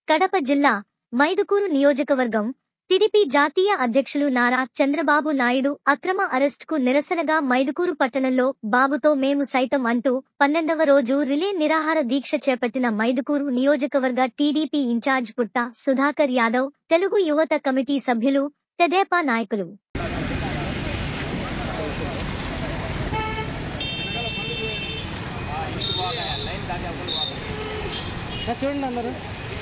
కడప జిల్లా మైదుకూరు నియోజకవర్గం టిడిపి జాతీయ అధ్యక్షులు నారా చంద్రబాబు నాయుడు అక్రమ అరెస్టుకు నిరసనగా మైదుకూరు పట్టణంలో బాబుతో మేము సైతం అంటూ పన్నెండవ రోజు రిలే నిరాహార దీక్ష చేపట్టిన మైదుకూరు నియోజకవర్గ టీడీపీ ఇన్ఛార్జ్ పుట్ట సుధాకర్ యాదవ్ తెలుగు యువత కమిటీ సభ్యులు తెదేపా నాయకులు సార్ చూడండి అందరు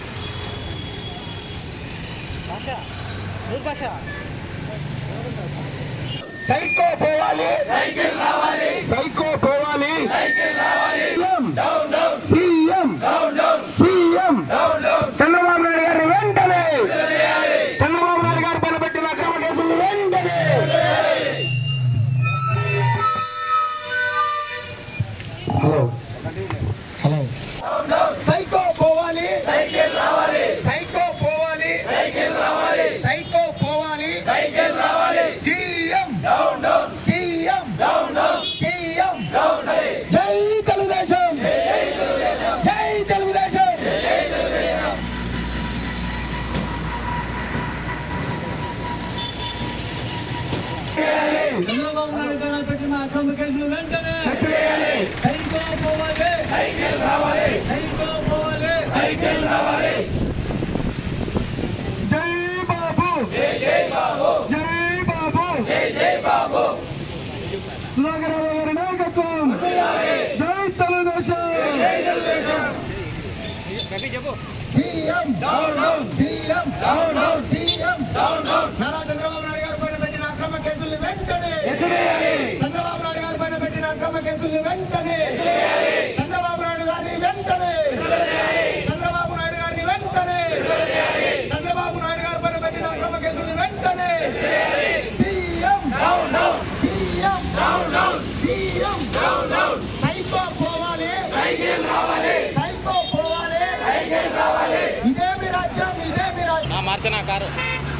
భాష ఊరు భాష సైకో పోవాలి సైకిల్ రావాలి సైకో పోవాలి సైకిల్ రావాలి సీఎం సీఎం చంద్రబాబు నాయుడు గారిని వెంటనే చంద్రబాబు నాయుడు గారి పైన పెట్టిన అక్రమ కేసులు వెంటనే హలో హలో సైకో పోవాలి సైకిల్ రావాలి సైకో పోవాలి సైకిల్ రావాలి సైకో పోవాలి సైకిల్ రావాలి CM down down CM down down CM down జై తెలుగుదేశం జై తెలుగుదేశం జై తెలుగుదేశం జై తెలుగుదేశం చంద్రబాబు నాయుడు పైన పెట్టిన అక్రమ కేసులు వెంటనే సైకో పోవాలి సైకిల్ రావాలి సైకో పోవాలి సైకిల్ రావాలి జై బాబు జై జై బాబు జై బాబు జై జై బాబు సుధాకర్ రావు గారి నాయకత్వం జై తెలుగుదేశం జై Telugu Desam CM down down CM down down CM down down Nara Chandrababu Naidu గారి పైన పెట్టిన అక్రమ కేసుల్ని వెంటనే చంద్రబాబు నాయుడు గారి పైన పెట్టిన అక్రమ కేసుల్ని వెంటనే చంద్రబాబు నాయుడు గారిని వెంటనే చంద్రబాబు నాయుడు గారిని వెంటనే చంద్రబాబు నాయుడు గారి పైన పెట్టిన అక్రమ కేసుల్ని వెంటనే CM down down CM down down CM down down psycho పోవాలి సైకిల్ రావాలి సైకో పోవాలి సైకిల్ రావాలి ఇదే మీ రాజ్యం ఇదే మీ రాజ్యం మారుతున్నా కారు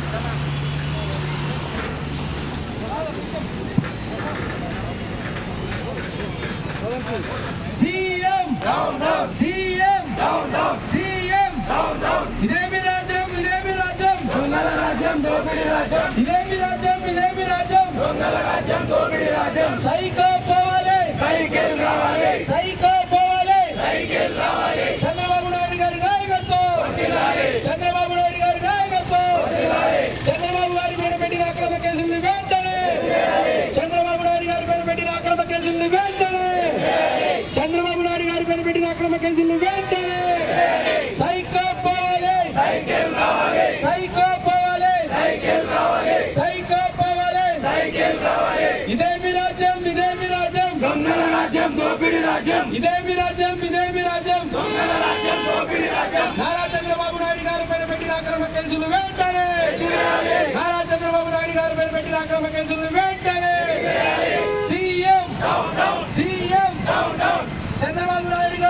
CM down down CM down down CM down down ఇదేమి రాజ్యం ఇదేమి రాజ్యం దొంగల రాజ్యం దోపిడీ రాజ్యం ఇదేమి రాజ్యం ఇదేమి రాజ్యం దొంగల రాజ్యం దోపిడీ రాజ్యం సైకో పోవాలి సైకిల్ రావాలి సైకో పోవాలి సైకిల్ రావాలి చంద్రబాబు నాయుడు గారి నాయకత్వం చంద్రబాబు నాయుడు గారి నాయకత్వం చంద్రబాబు గారి మీద పెట్టిన అక్రమ కేసుల్ని వెంటనే చంద్రబాబు నాయుడు గారి మీద పెట్టిన అక్రమ కేసుల్ని వెంటనే చంద్రబాబు నాయుడు గారి మీద పెట్టిన అక్రమ కేసుల్ని వెంటనే సైకో పోవాలి సైకిల్ రావాలి సైకో పోవాలి సైకిల్ రావాలి సైకో పోవాలి సైకిల్ రావాలి ఇదేమి రాజ్యం ఇదేమి రాజ్యం దొంగల రాజ్యం దోపిడీ రాజ్యం ఇదేమి రాజ్యం ఇదేమి రాజ్యం దొంగల రాజ్యం దోపిడీ రాజ్యం నారా చంద్రబాబు నాయుడు గారి పైన పెట్టిన అక్రమ కేసులు వెంటనే నారా చంద్రబాబు నాయుడు గారి పైన పెట్టిన అక్రమ కేసులు వెంటనే సీఎం సీఎం చంద్రబాబు నాయుడు